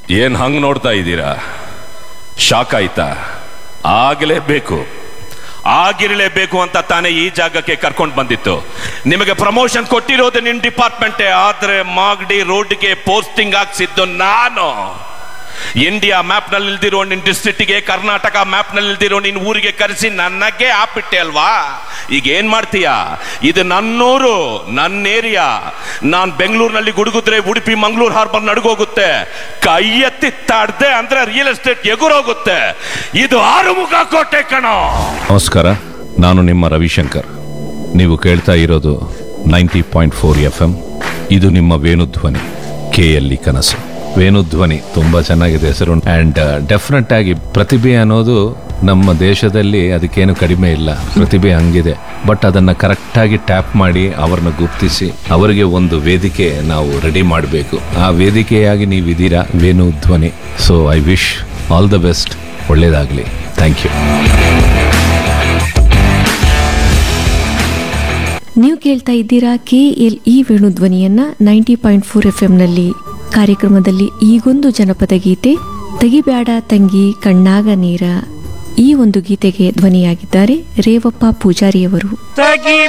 ಏನ್ ಹಂಗ್ ನೋಡ್ತಾ ಇದ್ದೀರಾ ಶಾಕ್ ಆಯ್ತಾ ಆಗಲೇಬೇಕು ಆಗಿರಲೇಬೇಕು ಅಂತ ತಾನೇ ಈ ಜಾಗಕ್ಕೆ ಕರ್ಕೊಂಡು ಬಂದಿತ್ತು ನಿಮಗೆ ಪ್ರಮೋಷನ್ ಕೊಟ್ಟಿರೋದು ನಿನ್ ಡಿಪಾರ್ಟ್ಮೆಂಟೇ ಆದ್ರೆ ಮಾಗಡಿ ರೋಡ್ಗೆ ಪೋಸ್ಟಿಂಗ್ ಹಾಕ್ಸಿದ್ದು ನಾನು ಇಂಡಿಯಾ ಮ್ಯಾಪ್ ನಲ್ಲಿ ಇಲ್ದಿರೋ ನಿನ್ ಡಿಸ್ಟ್ರಿಕ್ಟಿಗೆ ಕರ್ನಾಟಕ ಮ್ಯಾಪ್ ನಲ್ಲಿ ಇಲ್ದಿರೋ ನಿನ್ ಊರಿಗೆ ಕರೆಸಿ ನನಗೆ ಹಾಕ್ಬಿಟ್ಟೆ ಅಲ್ವಾ ಈಗ ಏನ್ ಮಾಡ್ತೀಯಾ ಇದು ನನ್ನೂರು ನನ್ನ ಏರಿಯಾ ನಾನ್ ಬೆಂಗಳೂರಿನಲ್ಲಿ ಗುಡುಗುದ್ರೆ ಉಡುಪಿ ಮಂಗಳೂರು ಹಾರ್ಬರ್ ನಡುಗೋಗುತ್ತೆ ಕೈ ಎತ್ತಿ ತಾಡ್ದೆ ಅಂದ್ರೆ ರಿಯಲ್ ಎಸ್ಟೇಟ್ ಎಗುರೋಗುತ್ತೆ ಇದು ಆರುಮುಖ ಕೋಟೆ ಕಣೋ ನಮಸ್ಕಾರ ನಾನು ನಿಮ್ಮ ರವಿಶಂಕರ್ ನೀವು ಕೇಳ್ತಾ ಇರೋದು ninety point four F M ಇದು ನಿಮ್ಮ ವೇಣುಧ್ವನಿ ಕೆ ಎಲ್ಲಿ ಕನಸು ವೇಣುಧ್ವನಿ ತುಂಬಾ ಚೆನ್ನಾಗಿದೆ ಹೆಸರು ಅಂಡ್ ಡೆಫಿನೆಟ್ ಆಗಿ ಪ್ರತಿಭೆ ಅನ್ನೋದು ನಮ್ಮ ದೇಶದಲ್ಲಿ ಅದಕ್ಕೇನು ಕಡಿಮೆ ಇಲ್ಲ ಪ್ರತಿಭೆ ಹಂಗಿದೆ ಬಟ್ ಅದನ್ನ ಕರೆಕ್ಟಾಗಿ ಟ್ಯಾಪ್ ಮಾಡಿ ಅವರನ್ನ ಗುಪ್ತಿಸಿ ಅವರಿಗೆ ಒಂದು ವೇದಿಕೆ ನಾವು ರೆಡಿ ಮಾಡಬೇಕು ಆ ವೇದಿಕೆಯಾಗಿ ನೀವಿದ್ದೀರಾ Venudhwani so I wish all the best ಒಳ್ಳೇದಾಗಲಿ ಥ್ಯಾಂಕ್ ಯು ನೀವು ಕೇಳ್ತಾ ಇದ್ದೀರಾ ಕೆ ಎಲ್ ಇ ವೇಣುಧ್ವನಿಯನ್ನ ನೈಂಟಿ ಪಾಯಿಂಟ್ ಫೋರ್ ಎಫ್ ನಲ್ಲಿ ಕಾರ್ಯಕ್ರಮದಲ್ಲಿ ಈಗೊಂದು ಜನಪದ ಗೀತೆ ತೆಗಿಬ್ಯಾಡ ತಂಗಿ ಕಣ್ಣಾಗ ನೀರ ಈ ಒಂದು ಗೀತೆಗೆ ಧ್ವನಿಯಾಗಿದ್ದಾರೆ ರೇವಪ್ಪ ಪೂಜಾರಿಯವರು ತಗಿ